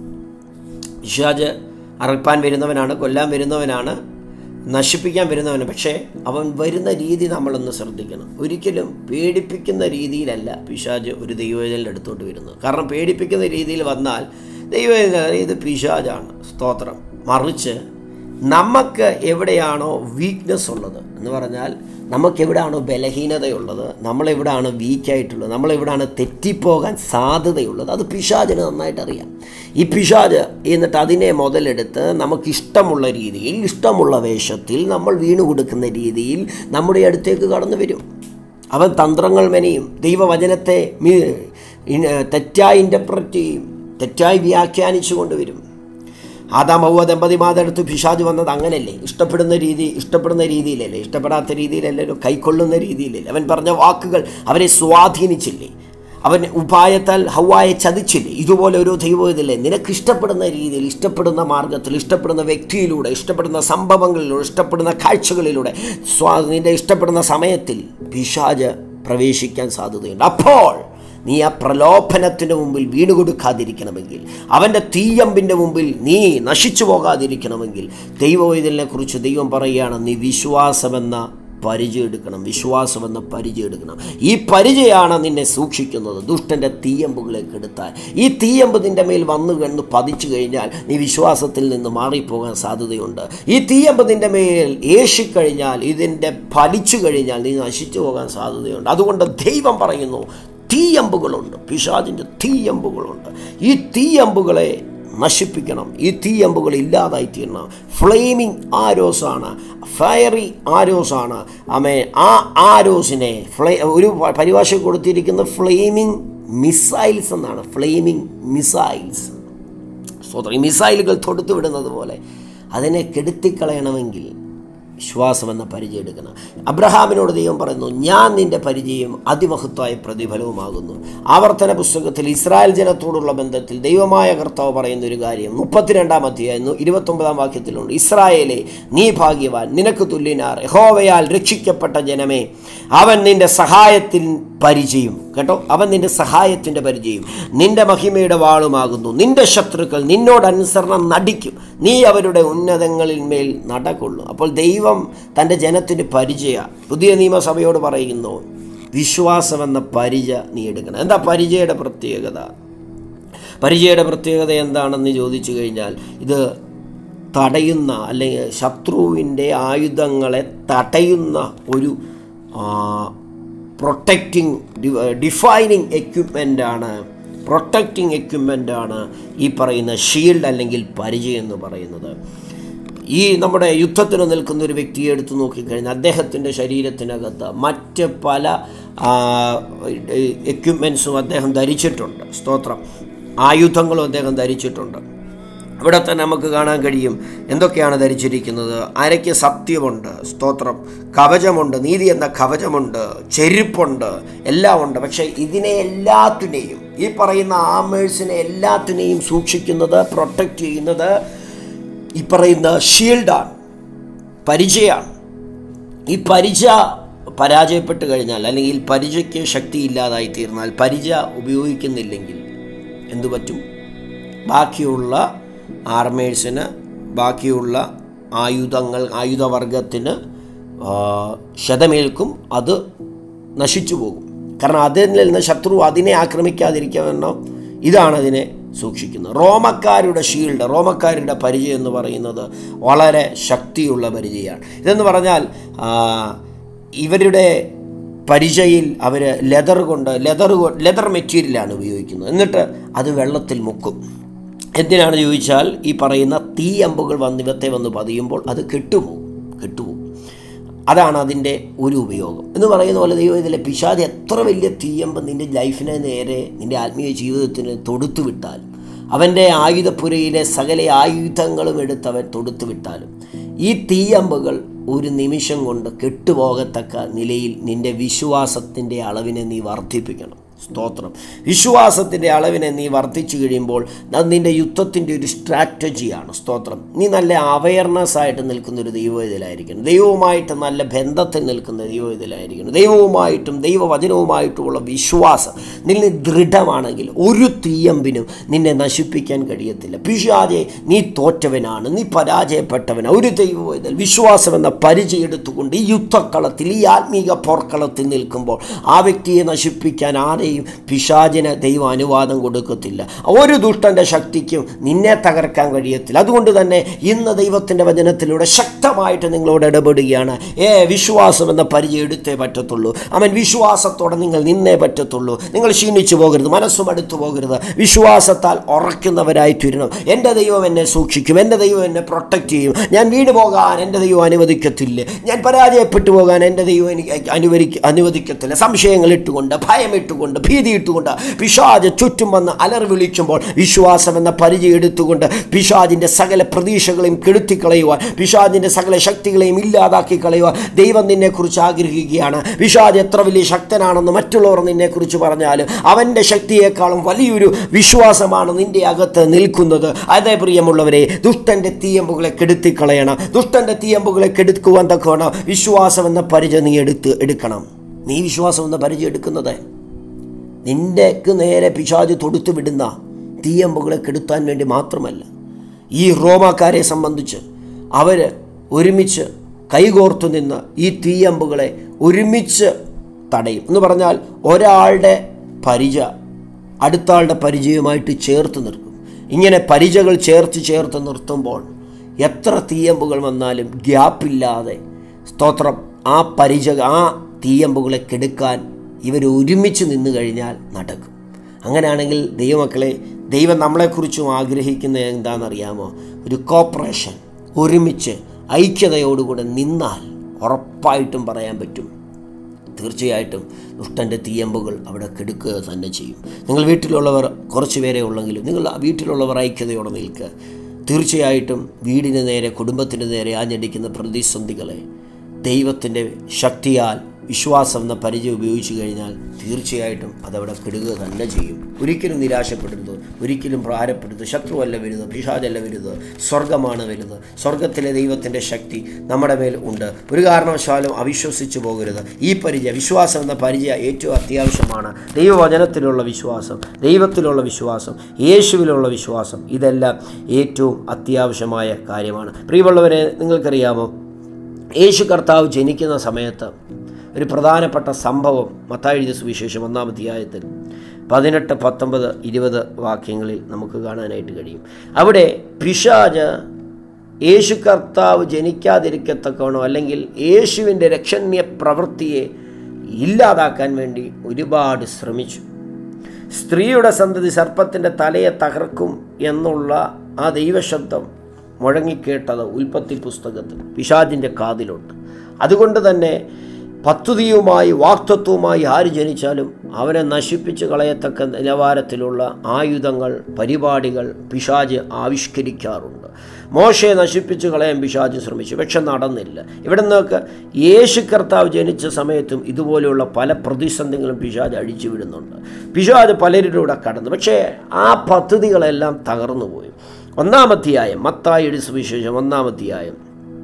പിശാജ് അറക്കാൻ വരുന്നവനാണ് കൊല്ലാൻ വരുന്നവനാണ് നശിപ്പിക്കാൻ വരുന്നവന് പക്ഷേ അവൻ വരുന്ന രീതി നമ്മളൊന്ന് ശ്രദ്ധിക്കണം ഒരിക്കലും പേടിപ്പിക്കുന്ന രീതിയിലല്ല പിശാജ് ഒരു ദൈവവേദനയുടെ അടുത്തോട്ട് വരുന്നത് കാരണം പേടിപ്പിക്കുന്ന രീതിയിൽ വന്നാൽ ദൈവവേദന ഇത് പിശാജാണ് സ്തോത്രം മറിച്ച് നമുക്ക് എവിടെയാണോ വീക്ക്നെസ് ഉള്ളത് എന്ന് പറഞ്ഞാൽ നമുക്ക് എവിടെയാണോ ബലഹീനതയുള്ളത് നമ്മളെവിടെയാണ് വീക്കായിട്ടുള്ളത് നമ്മളെവിടെയാണ് തെറ്റിപ്പോകാൻ സാധ്യതയുള്ളത് അത് പിശാചിന് നന്നായിട്ട് അറിയാം ഈ പിശാജ് എന്നിട്ട് അതിനെ മുതലെടുത്ത് നമുക്കിഷ്ടമുള്ള രീതിയിൽ ഇഷ്ടമുള്ള വേഷത്തിൽ നമ്മൾ വീണു കൊടുക്കുന്ന രീതിയിൽ നമ്മുടെ അടുത്തേക്ക് കടന്നു വരും അവൻ തന്ത്രങ്ങൾ മെനയും ദൈവവചനത്തെ മീ- ഇൻ- തെറ്റായി ഇൻ്റർപ്രറ്റ് ചെയ്യും തെറ്റായി വ്യാഖ്യാനിച്ചു കൊണ്ടുവരും ആദാം ഔവ ദമ്പതിമാരെടുത്ത് പിശാജ് വന്നത് അങ്ങനല്ലേ ഇഷ്ടപ്പെടുന്ന രീതി ഇഷ്ടപ്പെടുന്ന രീതിയിലല്ലേ ഇഷ്ടപ്പെടാത്ത രീതിയിലല്ലല്ലോ കൈക്കൊള്ളുന്ന രീതിയിലല്ലേ അവൻ പറഞ്ഞ വാക്കുകൾ അവരെ സ്വാധീനിച്ചില്ലേ അവൻ ഉപായത്താൽ ഹൗവായെ ചതിച്ചില്ലേ ഇതുപോലെ ഒരു ദൈവത്തില്ലേ നിനക്ക് ഇഷ്ടപ്പെടുന്ന രീതിയിൽ ഇഷ്ടപ്പെടുന്ന മാർഗത്തിൽ ഇഷ്ടപ്പെടുന്ന വ്യക്തിയിലൂടെ ഇഷ്ടപ്പെടുന്ന സംഭവങ്ങളിലൂടെ ഇഷ്ടപ്പെടുന്ന കാഴ്ചകളിലൂടെ സ്വാ നിന്റെ ഇഷ്ടപ്പെടുന്ന സമയത്തിൽ പിശാജ് പ്രവേശിക്കാൻ സാധ്യതയുണ്ട് അപ്പോൾ നീ ആ പ്രലോഭനത്തിൻ്റെ മുമ്പിൽ വീണു കൊടുക്കാതിരിക്കണമെങ്കിൽ അവൻ്റെ തീയമ്പിൻ്റെ മുമ്പിൽ നീ നശിച്ചു പോകാതിരിക്കണമെങ്കിൽ ദൈവവൈതലിനെ കുറിച്ച് ദൈവം പറയുകയാണ് നീ വിശ്വാസമെന്ന പരിചയം എടുക്കണം വിശ്വാസമെന്ന പരിചയം എടുക്കണം ഈ പരിചയമാണ് നിന്നെ സൂക്ഷിക്കുന്നത് ദുഷ്ടൻ്റെ തീയമ്പുകളെ കെടുത്താൻ ഈ തീയമ്പ് നിൻ്റെ മേൽ വന്നു കണ്ട് പതിച്ചു കഴിഞ്ഞാൽ നീ വിശ്വാസത്തിൽ നിന്ന് മാറിപ്പോകാൻ സാധ്യതയുണ്ട് ഈ തീയമ്പ് നിൻ്റെ മേൽ ഏഷിക്കഴിഞ്ഞാൽ ഇതിൻ്റെ ഫലിച്ചു കഴിഞ്ഞാൽ നീ നശിച്ചു പോകാൻ സാധ്യതയുണ്ട് അതുകൊണ്ട് ദൈവം പറയുന്നു തീയമ്പുകളുണ്ട് പിശാചിൻ്റെ തീയമ്പുകളുണ്ട് ഈ തീയമ്പുകളെ നശിപ്പിക്കണം ഈ തീയമ്പുകൾ ഇല്ലാതായി തീരണം ഫ്ലെയിമിങ് ആരോസാണ് ഫയറി ആരോസാണ് അമേ ആ ആരോസിനെ ഫ്ലേ ഒരു പരിഭാഷ കൊടുത്തിരിക്കുന്ന ഫ്ലെയിമിങ് മിസൈൽസ് എന്നാണ് ഫ്ലെയിമിങ് മിസൈൽസ് സ്വതന്ത്രം ഈ മിസൈലുകൾ തൊടുത്തു വിടുന്നത് പോലെ അതിനെ കെടുത്തിക്കളയണമെങ്കിൽ വിശ്വാസമെന്ന പരിചയം എടുക്കണം അബ്രഹാമിനോട് ദൈവം പറയുന്നു ഞാൻ നിന്റെ പരിചയം അതിമഹത്വമായ പ്രതിഫലവുമാകുന്നു ആവർത്തന പുസ്തകത്തിൽ ഇസ്രായേൽ ജനത്തോടുള്ള ബന്ധത്തിൽ ദൈവമായ കർത്താവ് പറയുന്ന ഒരു കാര്യം മുപ്പത്തിരണ്ടാം അധ്യായം ഇരുപത്തൊമ്പതാം വാക്യത്തിലുണ്ട് ഇസ്രായേലെ നീ ഭാഗ്യവാൻ നിനക്ക് തുല്യനാർ യഹോവയാൽ രക്ഷിക്കപ്പെട്ട ജനമേ അവൻ നിന്റെ സഹായത്തിൽ പരിചയം കേട്ടോ അവൻ നിന്റെ സഹായത്തിൻ്റെ പരിചയം നിന്റെ മഹിമയുടെ വാളുമാകുന്നു നിന്റെ ശത്രുക്കൾ നിന്നോട് അനുസരണം നടിക്കും നീ അവരുടെ ഉന്നതങ്ങളിൽ മേൽ നടകൊള്ളും അപ്പോൾ ദൈവം തൻ്റെ ജനത്തിന് പരിചയ പുതിയ നിയമസഭയോട് പറയുന്നു വിശ്വാസമെന്ന പരിചയ നീ എടുക്കണം എന്താ പരിചയയുടെ പ്രത്യേകത പരിചയയുടെ പ്രത്യേകത എന്താണെന്ന് ചോദിച്ചു കഴിഞ്ഞാൽ ഇത് തടയുന്ന അല്ലെങ്കിൽ ശത്രുവിൻ്റെ ആയുധങ്ങളെ തടയുന്ന ഒരു പ്രൊട്ടക്റ്റിംഗ് ഡിഫൈനിങ് എക്യുപ്മെൻ്റാണ് പ്രൊട്ടക്റ്റിംഗ് എക്യുപ്മെൻ്റാണ് ഈ പറയുന്ന ഷീൽഡ് അല്ലെങ്കിൽ പരിചയം എന്ന് പറയുന്നത് ഈ നമ്മുടെ യുദ്ധത്തിന് നിൽക്കുന്ന ഒരു വ്യക്തിയെ എടുത്തു നോക്കിക്കഴിഞ്ഞാൽ അദ്ദേഹത്തിൻ്റെ ശരീരത്തിനകത്ത് മറ്റ് പല എക്യുപ്മെൻസും അദ്ദേഹം ധരിച്ചിട്ടുണ്ട് സ്തോത്രം ആയുധങ്ങളും അദ്ദേഹം ധരിച്ചിട്ടുണ്ട് ഇവിടെ തന്നെ നമുക്ക് കാണാൻ കഴിയും എന്തൊക്കെയാണ് ധരിച്ചിരിക്കുന്നത് അരയ്ക്ക് സത്യമുണ്ട് സ്തോത്രം കവചമുണ്ട് നീതി എന്ന കവചമുണ്ട് ചെരുപ്പുണ്ട് എല്ലാം ഉണ്ട് പക്ഷേ ഇതിനെ എല്ലാത്തിനെയും ഈ പറയുന്ന ആമേഴ്സിനെ എല്ലാത്തിനെയും സൂക്ഷിക്കുന്നത് പ്രൊട്ടക്റ്റ് ചെയ്യുന്നത് ഈ പറയുന്ന ഷീൽഡാണ് പരിചയമാണ് ഈ പരിച പരാജയപ്പെട്ട് കഴിഞ്ഞാൽ അല്ലെങ്കിൽ പരിചയ്ക്ക് ശക്തി ഇല്ലാതായി തീർന്നാൽ പരിച ഉപയോഗിക്കുന്നില്ലെങ്കിൽ എന്തു പറ്റും ബാക്കിയുള്ള ആർമേഴ്സിന് ബാക്കിയുള്ള ആയുധങ്ങൾ ആയുധവർഗത്തിന് ആ, ക്ഷതമേൽക്കും അത് നശിച്ചു പോകും കാരണം അതിൽ നിന്ന് ശത്രു അതിനെ ആക്രമിക്കാതിരിക്കണം ഇതാണ് അതിനെ സൂക്ഷിക്കുന്നത് റോമക്കാരുടെ ഷീൽഡ് റോമക്കാരുടെ പരിചയം എന്ന് പറയുന്നത് വളരെ ശക്തിയുള്ള പരിചയമാണ് ഇതെന്ന് പറഞ്ഞാൽ ആ, ഇവരുടെ പരിചയിൽ അവർ ലെതർ കൊണ്ട് ലെതർ ലെതർ മെറ്റീരിയലാണ് ഉപയോഗിക്കുന്നത് എന്നിട്ട് അത് വെള്ളത്തിൽ മുക്കും എന്തിനാണ് ചോദിച്ചാൽ ഈ പറയുന്ന തീയമ്പുകൾ വന്ന് ഇവത്തെ വന്ന് പതിയുമ്പോൾ അത് കെട്ടുപോകും കെട്ടുപോകും അതാണ് അതിൻ്റെ ഒരു ഉപയോഗം എന്ന് പറയുന്ന പോലെ ദൈവം ഇതിലെ പിശാദ് എത്ര വലിയ തീയമ്പ് നിൻ്റെ ലൈഫിനെ നേരെ നിൻ്റെ ആത്മീയ ജീവിതത്തിന് തൊടുത്തു വിട്ടാലും അവൻ്റെ ആയുധപ്പുരയിലെ സകല ആയുധങ്ങളും എടുത്ത് അവൻ തൊടുത്തു വിട്ടാലും ഈ തീയമ്പുകൾ ഒരു നിമിഷം കൊണ്ട് കെട്ടുപോകത്തക്ക നിലയിൽ നിൻ്റെ വിശ്വാസത്തിൻ്റെ അളവിനെ നീ വർദ്ധിപ്പിക്കണം സ്തോത്രം വിശ്വാസത്തിൻ്റെ അളവിനെ നീ വർദ്ധിച്ചു കഴിയുമ്പോൾ അത് നിൻ്റെ യുദ്ധത്തിൻ്റെ ഒരു സ്ട്രാറ്റജിയാണ് സ്തോത്രം നീ നല്ല അവയർനെസ് ആയിട്ട് നിൽക്കുന്ന ഒരു ദൈവം ഇതിലായിരിക്കണം ദൈവവുമായിട്ട് നല്ല ബന്ധത്തിൽ നിൽക്കുന്ന ദൈവം ഇതിലായിരിക്കണം ദൈവവുമായിട്ടും ദൈവവചനവുമായിട്ടുമുള്ള വിശ്വാസം നിന്നിൽ ദൃഢമാണെങ്കിൽ ഒരു തീയമ്പിനും നിന്നെ നശിപ്പിക്കാൻ കഴിയത്തില്ല പിശാചെ നീ തോറ്റവനാണ് നീ പരാജയപ്പെട്ടവനാണ് ഒരു ദൈവം ഇതിൽ വിശ്വാസം എന്ന പരിചയം എടുത്തുകൊണ്ട് ഈ യുദ്ധക്കളത്തിൽ ഈ ആത്മീക പോർക്കളത്തിൽ നിൽക്കുമ്പോൾ ആ വ്യക്തിയെ നശിപ്പിക്കാൻ ആരെയും പിശാചിന് ദൈവം അനുവാദം കൊടുക്കത്തില്ല ഒരു ദുഷ്ടൻ്റെ ശക്തിക്കും നിന്നെ തകർക്കാൻ കഴിയത്തില്ല അതുകൊണ്ട് തന്നെ ഇന്ന് ദൈവത്തിൻ്റെ വചനത്തിലൂടെ ശക്തമായിട്ട് നിങ്ങളോട് ഇടപെടുകയാണ് ഏ വിശ്വാസം എന്ന പരിചയം എടുത്തേ പറ്റത്തുള്ളൂ അവൻ വിശ്വാസത്തോടെ നിങ്ങൾ നിന്നേ പറ്റത്തുള്ളൂ നിങ്ങൾ ക്ഷീണിച്ചു പോകരുത് മനസ്സും അടുത്തു പോകരുത് വിശ്വാസത്താൽ ഉറയ്ക്കുന്നവരായി തീരണം എൻ്റെ ദൈവം എന്നെ സൂക്ഷിക്കും എൻ്റെ ദൈവം എന്നെ പ്രൊട്ടക്റ്റ് ചെയ്യും ഞാൻ വീണ് പോകാൻ എൻ്റെ ദൈവം അനുവദിക്കത്തില്ല ഞാൻ പരാജയപ്പെട്ടു പോകാൻ എൻ്റെ ദൈവം എനിക്ക് അനുവദിക്ക അനുവദിക്കത്തില്ല സംശയങ്ങൾ ഇട്ടുകൊണ്ട് ഭയം ഇട്ടുകൊണ്ട് ഭീതി ഇട്ടുകൊണ്ട് പിശാജ് ചുറ്റും വന്ന് അലർ വിളിക്കുമ്പോൾ വിശ്വാസം എന്ന പരിചയം എടുത്തുകൊണ്ട് പിശാജിൻ്റെ സകല പ്രതീക്ഷകളെയും കെടുത്തിക്കളയുവാൻ പിശാജിൻ്റെ സകല ശക്തികളെയും ഇല്ലാതാക്കി കളയുവാൻ ദൈവം നിന്നെക്കുറിച്ച് ആഗ്രഹിക്കുകയാണ് പിശാജ് എത്ര വലിയ ശക്തനാണെന്ന് മറ്റുള്ളവർ നിന്നെക്കുറിച്ച് പറഞ്ഞാലും അവൻ്റെ ശക്തിയേക്കാളും വലിയൊരു വിശ്വാസമാണ് നിന്റെ അകത്ത് നിൽക്കുന്നത് അതേ പ്രിയമുള്ളവരെ ദുഷ്ടൻ്റെ തീയമ്പുകളെ കെടുത്തിക്കളയണം ദുഷ്ടൻ്റെ തീയമ്പുകളെ കെടുക്കുവാൻ തക്കവണ്ണം വിശ്വാസം എന്ന പരിചയം നീ എടുത്ത് എടുക്കണം നീ വിശ്വാസം എന്ന പരിചയം എടുക്കുന്നത് നിന്റെക്ക് നേരെ പിശാജ് തൊടുത്തു വിടുന്ന തീയമ്പുകളെ കെടുത്താൻ വേണ്ടി മാത്രമല്ല ഈ റോമാക്കാരെ സംബന്ധിച്ച് അവർ ഒരുമിച്ച് കൈകോർത്തു നിന്ന് ഈ തീയമ്പുകളെ ഒരുമിച്ച് തടയും എന്ന് പറഞ്ഞാൽ ഒരാളുടെ പരിച അടുത്ത ആളുടെ പരിചയവുമായിട്ട് ചേർത്ത് നിർത്തും ഇങ്ങനെ പരിചകൾ ചേർത്ത് ചേർത്ത് നിർത്തുമ്പോൾ എത്ര തീയമ്പുകൾ വന്നാലും ഗ്യാപ്പില്ലാതെ സ്തോത്രം ആ പരിച ആ തീയമ്പുകളെ കെടുക്കാൻ ഇവർ ഒരുമിച്ച് നിന്ന് കഴിഞ്ഞാൽ നടക്കും അങ്ങനെയാണെങ്കിൽ ദൈവമക്കളെ ദൈവം നമ്മളെക്കുറിച്ചും ആഗ്രഹിക്കുന്നത് എന്താണെന്നറിയാമോ ഒരു കോപ്പറേഷൻ ഒരുമിച്ച് ഐക്യതയോടുകൂടെ നിന്നാൽ ഉറപ്പായിട്ടും പറയാൻ പറ്റും തീർച്ചയായിട്ടും ദുഷ്ടൻ്റെ തീയമ്പുകൾ അവിടെ കെടുക്കുക തന്നെ ചെയ്യും നിങ്ങൾ വീട്ടിലുള്ളവർ കുറച്ച് പേരെ ഉള്ളെങ്കിലും നിങ്ങൾ ആ വീട്ടിലുള്ളവർ ഐക്യതയോടെ നിൽക്കുക തീർച്ചയായിട്ടും വീടിന് നേരെ കുടുംബത്തിന് നേരെ ആഞ്ഞടിക്കുന്ന പ്രതിസന്ധികളെ ദൈവത്തിൻ്റെ ശക്തിയാൽ വിശ്വാസം എന്ന പരിചയം ഉപയോഗിച്ച് കഴിഞ്ഞാൽ തീർച്ചയായിട്ടും അതവിടെ കെടുക തന്നെ ചെയ്യും ഒരിക്കലും നിരാശപ്പെടരുത് ഒരിക്കലും ഭാരപ്പെടരുത് ശത്രുവല്ല വലുത് പിശാചല്ല വലുത് സ്വർഗമാണ് വലുത് സ്വർഗത്തിലെ ദൈവത്തിൻ്റെ ശക്തി നമ്മുടെ മേൽ ഉണ്ട് ഒരു കാരണവശാലും അവിശ്വസിച്ച് പോകരുത് ഈ പരിചയം വിശ്വാസം എന്ന പരിചയം ഏറ്റവും അത്യാവശ്യമാണ് ദൈവവചനത്തിലുള്ള വിശ്വാസം ദൈവത്തിലുള്ള വിശ്വാസം യേശുവിലുള്ള വിശ്വാസം ഇതെല്ലാം ഏറ്റവും അത്യാവശ്യമായ കാര്യമാണ് പ്രിയമുള്ളവരെ നിങ്ങൾക്കറിയാമോ യേശു കർത്താവ് ജനിക്കുന്ന സമയത്ത് ഒരു പ്രധാനപ്പെട്ട സംഭവം മത്തായെഴുതിയ സുവിശേഷം ഒന്നാം അധ്യായത്തിൽ പതിനെട്ട് പത്തൊമ്പത് ഇരുപത് വാക്യങ്ങളിൽ നമുക്ക് കാണാനായിട്ട് കഴിയും അവിടെ പിശാജ് യേശു കർത്താവ് ജനിക്കാതിരിക്കത്തക്കവണോ അല്ലെങ്കിൽ യേശുവിൻ്റെ രക്ഷണ്യ പ്രവൃത്തിയെ ഇല്ലാതാക്കാൻ വേണ്ടി ഒരുപാട് ശ്രമിച്ചു സ്ത്രീയുടെ സന്തതി സർപ്പത്തിൻ്റെ തലയെ തകർക്കും എന്നുള്ള ആ ദൈവശബ്ദം മുഴങ്ങിക്കേട്ടത് ഉൽപ്പത്തി പുസ്തകത്തിൽ പിശാജിൻ്റെ കാതിലുണ്ട് അതുകൊണ്ട് തന്നെ പദ്ധതിയുമായി വാക്തത്വവുമായി ആര് ജനിച്ചാലും അവനെ നശിപ്പിച്ച് കളയത്തക്ക നിലവാരത്തിലുള്ള ആയുധങ്ങൾ പരിപാടികൾ പിശാജ് ആവിഷ്കരിക്കാറുണ്ട് മോശയെ നശിപ്പിച്ച് കളയാൻ പിശാജ് ശ്രമിച്ചു പക്ഷെ നടന്നില്ല ഇവിടെ നിന്നൊക്കെ യേശു കർത്താവ് ജനിച്ച സമയത്തും ഇതുപോലെയുള്ള പല പ്രതിസന്ധികളും പിശാജ് അഴിച്ചു വിടുന്നുണ്ട് പിശാജ് പലരിലൂടെ കടന്നു പക്ഷേ ആ പദ്ധതികളെല്ലാം തകർന്നു പോയി ഒന്നാമധ്യായം മത്തായിയുടെ സുവിശേഷം ഒന്നാമധ്യായം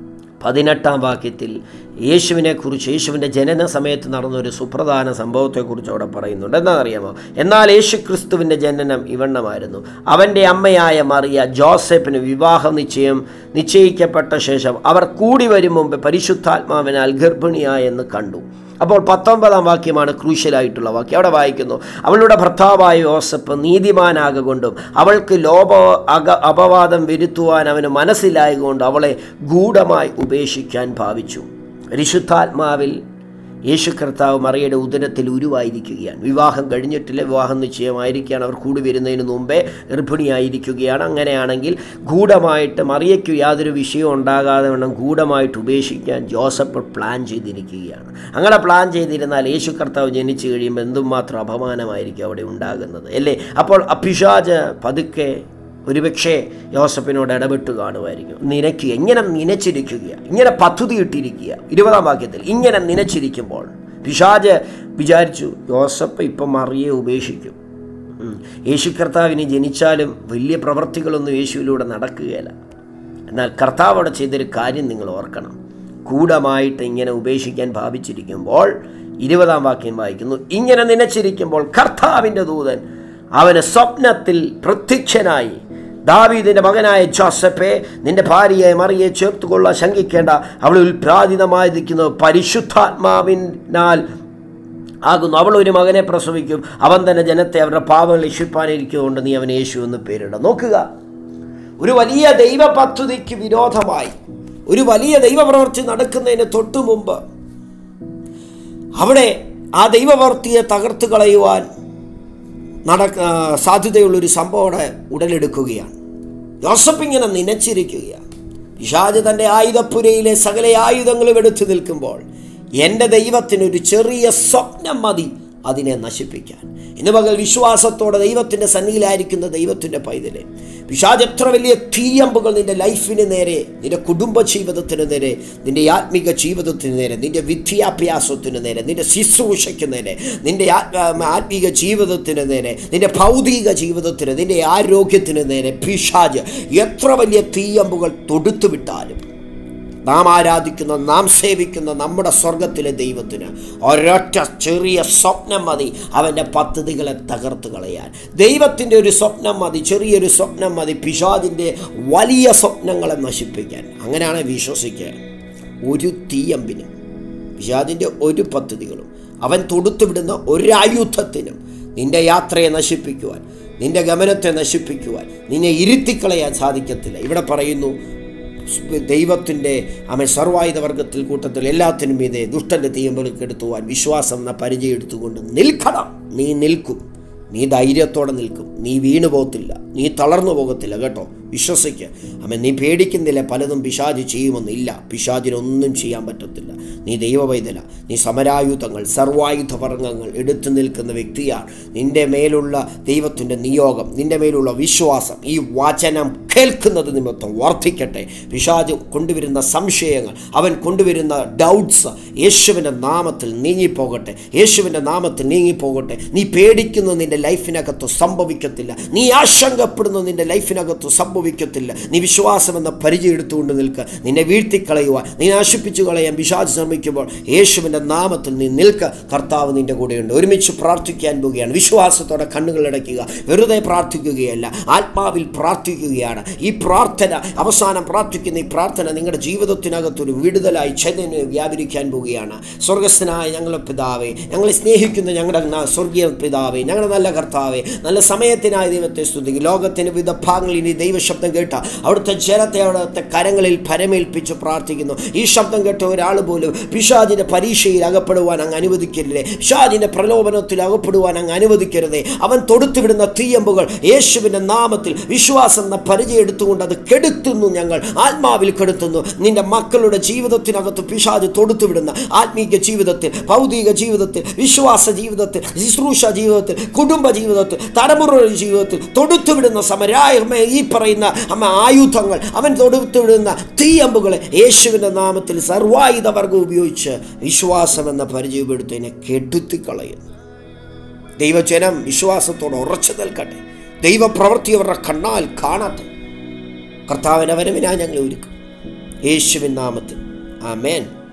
പതിനെട്ടാം വാക്യത്തിൽ യേശുവിനെ കുറിച്ച് യേശുവിൻ്റെ ജനന സമയത്ത് നടന്ന ഒരു സുപ്രധാന സംഭവത്തെക്കുറിച്ച് അവിടെ പറയുന്നുണ്ട് എന്താണെന്നറിയാമോ എന്നാൽ യേശു ക്രിസ്തുവിൻ്റെ ജനനം ഇവണ്ണമായിരുന്നു അവൻ്റെ അമ്മയായ മറിയ ജോസഫിന് വിവാഹ നിശ്ചയം നിശ്ചയിക്കപ്പെട്ട ശേഷം അവർ കൂടി വരും മുമ്പ് പരിശുദ്ധാത്മാവിനാൽ ഗർഭിണിയായെന്ന് കണ്ടു അപ്പോൾ പത്തൊമ്പതാം വാക്യമാണ് ക്രൂഷ്യലായിട്ടുള്ള വാക്യം അവിടെ വായിക്കുന്നു അവളുടെ ഭർത്താവായ യോസഫ് നീതിമാനാകൊണ്ടും അവൾക്ക് ലോപ അക അപവാദം വരുത്തുവാൻ അവന് മനസ്സിലായതുകൊണ്ട് അവളെ ഗൂഢമായി ഉപേക്ഷിക്കാൻ ഭാവിച്ചു പരിശുദ്ധാത്മാവിൽ യേശു കർത്താവ് മറിയയുടെ ഉദരത്തിൽ ഉരുവായിരിക്കുകയാണ് വിവാഹം കഴിഞ്ഞിട്ടില്ല വിവാഹം നിശ്ചയമായിരിക്കുകയാണ് അവർ കൂടി വരുന്നതിന് മുമ്പേ ഗർഭിണിയായിരിക്കുകയാണ് അങ്ങനെയാണെങ്കിൽ ഗൂഢമായിട്ട് മറിയയ്ക്ക് യാതൊരു വിഷയവും ഉണ്ടാകാതെ വേണം ഗൂഢമായിട്ട് ഉപേക്ഷിക്കാൻ ജോസഫ് പ്ലാൻ ചെയ്തിരിക്കുകയാണ് അങ്ങനെ പ്ലാൻ ചെയ്തിരുന്നാൽ യേശു കർത്താവ് ജനിച്ചു കഴിയുമ്പോൾ എന്തുമാത്രം അപമാനമായിരിക്കും അവിടെ ഉണ്ടാകുന്നത് അല്ലേ അപ്പോൾ അഭിഷാജ് പതുക്കെ ഒരുപക്ഷെ യോസഫിനോട് ഇടപെട്ട് കാണുമായിരിക്കും നിനയ്ക്കുക ഇങ്ങനെ നിനച്ചിരിക്കുക ഇങ്ങനെ പദ്ധതി ഇട്ടിരിക്കുക ഇരുപതാം വാക്യത്തിൽ ഇങ്ങനെ നിനച്ചിരിക്കുമ്പോൾ പിശാജ് വിചാരിച്ചു യോസഫ് ഇപ്പം മറിയെ ഉപേക്ഷിക്കും ഉം. യേശു കർത്താവിന് ജനിച്ചാലും വലിയ പ്രവർത്തികളൊന്നും യേശുവിലൂടെ നടക്കുകയില്ല എന്നാൽ കർത്താവ് അവിടെ ചെയ്തൊരു കാര്യം നിങ്ങൾ ഓർക്കണം കൂടമായിട്ട് ഇങ്ങനെ ഉപേക്ഷിക്കാൻ ഭാവിച്ചിരിക്കുമ്പോൾ ഇരുപതാം വാക്യം വായിക്കുന്നു ഇങ്ങനെ നനച്ചിരിക്കുമ്പോൾ കർത്താവിൻ്റെ ദൂതൻ അവന് സ്വപ്നത്തിൽ പ്രത്യക്ഷനായി ദാവീദിന്റെ മകനായ ജോസഫെ നിന്റെ ഭാര്യയെ മറിയെ ചേർത്തുകൊള്ളാൻ ശങ്കിക്കേണ്ട അവൾ ഉൽപ്രാതിതമായിരിക്കുന്നത് പരിശുദ്ധാത്മാവിനാൽ ആകുന്നു അവൾ ഒരു മകനെ പ്രസവിക്കും അവൻ തന്നെ ജനത്തെ അവരുടെ പാവങ്ങൾ രക്ഷിപ്പാനിരിക്കുകൊണ്ട് നീ അവൻ യേശു എന്ന് പേരിട നോക്കുക ഒരു വലിയ ദൈവ പദ്ധതിക്ക് വിരോധമായി ഒരു വലിയ ദൈവപ്രവൃത്തി നടക്കുന്നതിന് തൊട്ടു മുമ്പ് അവിടെ ആ ദൈവപ്രവൃത്തിയെ തകർത്ത് കളയുവാൻ നടക്ക സാധ്യതയുള്ളൊരു സംഭവം അവിടെ ഉടലെടുക്കുകയാണ് ജോസഫ് ഇങ്ങനെ നനച്ചിരിക്കുകയാണ് പിശാജ് തൻ്റെ ആയുധപ്പുരയിലെ സകല ആയുധങ്ങളും എടുത്തു നിൽക്കുമ്പോൾ എൻ്റെ ദൈവത്തിനൊരു ചെറിയ സ്വപ്നം മതി അതിനെ നശിപ്പിക്കാൻ ഇന്ന് പകൽ വിശ്വാസത്തോടെ ദൈവത്തിൻ്റെ സന്നിധിയിലായിരിക്കുന്ന ദൈവത്തിൻ്റെ പൈതലെ പിശാജ് എത്ര വലിയ തീയമ്പുകൾ നിന്റെ ലൈഫിന് നേരെ നിന്റെ കുടുംബ ജീവിതത്തിന് നേരെ നിന്റെ ആത്മിക ജീവിതത്തിന് നേരെ നിന്റെ വിദ്യാഭ്യാസത്തിന് നേരെ നിന്റെ ശുശ്രൂഷയ്ക്ക് നേരെ നിന്റെ ആത്മ- ആത്മീക ജീവിതത്തിന് നേരെ നിന്റെ ഭൗതിക ജീവിതത്തിന് നിന്റെ ആരോഗ്യത്തിന് നേരെ പിശാജ് എത്ര വലിയ തീയമ്പുകൾ തൊടുത്തു വിട്ടാലും നാം ആരാധിക്കുന്ന നാം സേവിക്കുന്ന നമ്മുടെ സ്വർഗത്തിലെ ദൈവത്തിന് ഒരൊറ്റ ചെറിയ സ്വപ്നം മതി അവൻ്റെ പദ്ധതികളെ തകർത്ത് കളയാൻ ദൈവത്തിൻ്റെ ഒരു സ്വപ്നം മതി ചെറിയൊരു സ്വപ്നം മതി പിശാദിൻ്റെ വലിയ സ്വപ്നങ്ങളെ നശിപ്പിക്കാൻ അങ്ങനെയാണ് വിശ്വസിക്കുക ഒരു തീയമ്പിനും പിശാദിൻ്റെ ഒരു പദ്ധതികളും അവൻ തൊടുത്തുവിടുന്ന ഒരായുധത്തിനും നിന്റെ യാത്രയെ നശിപ്പിക്കുവാൻ നിന്റെ ഗമനത്തെ നശിപ്പിക്കുവാൻ നിന്നെ ഇരുത്തിക്കളയാൻ സാധിക്കത്തില്ല ഇവിടെ പറയുന്നു ദൈവത്തിൻ്റെ അമ്മ സർവായുധ വർഗത്തിൽ കൂട്ടത്തിൽ എല്ലാത്തിനും മീതെ ദുഷ്ടൻ്റെ തീയമ്പലുക്ക് എടുത്തുവാൻ വിശ്വാസം എന്ന പരിചയം എടുത്തുകൊണ്ട് നിൽക്കണം നീ നിൽക്കും നീ ധൈര്യത്തോടെ നിൽക്കും നീ വീണു പോകത്തില്ല നീ തളർന്നു പോകത്തില്ല കേട്ടോ വിശ്വസിക്കുക അമ്മ നീ പേടിക്കുന്നില്ല പലതും പിശാജ് ചെയ്യുമെന്നില്ല പിശാജിനൊന്നും ചെയ്യാൻ പറ്റത്തില്ല നീ ദൈവവൈതല നീ സമരായുധങ്ങൾ സർവായുധ വർഗങ്ങൾ എടുത്തു നിൽക്കുന്ന വ്യക്തിയാണ് നിന്റെ മേലുള്ള ദൈവത്തിൻ്റെ നിയോഗം നിന്റെ മേലുള്ള വിശ്വാസം ഈ വചനം കേൾക്കുന്നത് നിമിത്തം വർദ്ധിക്കട്ടെ പിശാജ് കൊണ്ടുവരുന്ന സംശയങ്ങൾ അവൻ കൊണ്ടുവരുന്ന ഡൗട്ട്സ് യേശുവിൻ്റെ നാമത്തിൽ നീങ്ങിപ്പോകട്ടെ യേശുവിൻ്റെ നാമത്തിൽ നീങ്ങിപ്പോകട്ടെ നീ പേടിക്കുന്ന നിന്റെ ലൈഫിനകത്ത് സംഭവിക്കത്തില്ല നീ ആശങ്കപ്പെടുന്ന നിന്റെ ലൈഫിനകത്ത് സംഭവിക്കത്തില്ല നീ വിശ്വാസം എന്ന പരിചയം എടുത്തുകൊണ്ട് നിൽക്കുക നിന്നെ വീഴ്ത്തിക്കളയുവാൻ നീ നശിപ്പിച്ചു കളയാൻ പിശാജ് ശ്രമിക്കുമ്പോൾ യേശുവിൻ്റെ നാമത്തിൽ നീ നിൽക്കുക കർത്താവ് നിന്റെ കൂടെയുണ്ട് ഒരുമിച്ച് പ്രാർത്ഥിക്കാൻ പോവുകയാണ് വിശ്വാസത്തോടെ കണ്ണുകൾ അടയ്ക്കുക വെറുതെ പ്രാർത്ഥിക്കുകയല്ല ആത്മാവിൽ പ്രാർത്ഥിക്കുകയാണ് ഈ പ്രാർത്ഥന അവസാനം പ്രാർത്ഥിക്കുന്ന ഈ പ്രാർത്ഥന നിങ്ങളുടെ ജീവിതത്തിനകത്തൊരു വിടുതലായി ചൈതന്യം വ്യാപരിക്കാൻ പോവുകയാണ് സ്വർഗസ്ഥനായ ഞങ്ങളുടെ പിതാവേ ഞങ്ങളെ സ്നേഹിക്കുന്ന ഞങ്ങളുടെ ന- സ്വർഗീയ പിതാവേ ഞങ്ങളുടെ നല്ല കർത്താവേ നല്ല സമയത്തിനായ ദൈവത്തെ സ്തുതിക്കും ലോകത്തിന് വിവിധ ഭാഗങ്ങളിൽ ഇനി ദൈവശബ്ദം കേട്ട അവിടുത്തെ ജനത്തെ അവിടുത്തെ കരങ്ങളിൽ പരമേൽപ്പിച്ച് പ്രാർത്ഥിക്കുന്നു ഈ ശബ്ദം കേട്ട ഒരാൾ പോലും പിശാജിന്റെ പരീക്ഷയിൽ അകപ്പെടുവാൻ അങ്ങ് അനുവദിക്കരുതേ പിശാജിന്റെ പ്രലോഭനത്തിൽ അകപ്പെടുവാൻ അങ്ങ് അനുവദിക്കരുതേ അവൻ തൊടുത്തുവിടുന്ന തീയമ്പുകൾ യേശുവിന്റെ നാമത്തിൽ വിശ്വാസം എന്ന പരിചയം എടുത്തുകൊണ്ട് അത് കെടുത്തുന്നു ഞങ്ങൾ ആത്മാവിൽ കെടുത്തുന്നു നിന്റെ മക്കളുടെ ജീവിതത്തിനകത്ത് പിശാജ് തൊടുത്തുവിടുന്ന ആത്മീക ജീവിതത്തിൽ ഭൗതിക ജീവിതത്തിൽ വിശ്വാസ ജീവിതത്തിൽ ശുശ്രൂഷ ജീവിതത്തിൽ കുടുംബ ജീവിതത്തിൽ തലമുറയുടെ ജീവിതത്തിൽ തൊടുത്തുവിടുന്ന സമരായ ഈ പറയുന്ന അമ്മ ആയുധങ്ങൾ അവൻ തൊടുത്തുവിടുന്ന തീയമ്പുകളെ യേശുവിൻ്റെ നാമത്തിൽ സർവായുധ വർഗം ഉപയോഗിച്ച് വിശ്വാസം എന്ന പരിചയപ്പെടുത്തതിനെ കെടുത്തിക്കളയുന്നു ദൈവജനം വിശ്വാസത്തോടെ ഉറച്ചു നിൽക്കട്ടെ ദൈവപ്രവൃത്തി അവരുടെ കണ്ണാൽ കാണട്ടെ കർത്താവിൻ്റെ വരവിനായി ഞങ്ങൾ ഒരുക്കും യേശുവിൻ നാമത്തിൽ ആമേൻ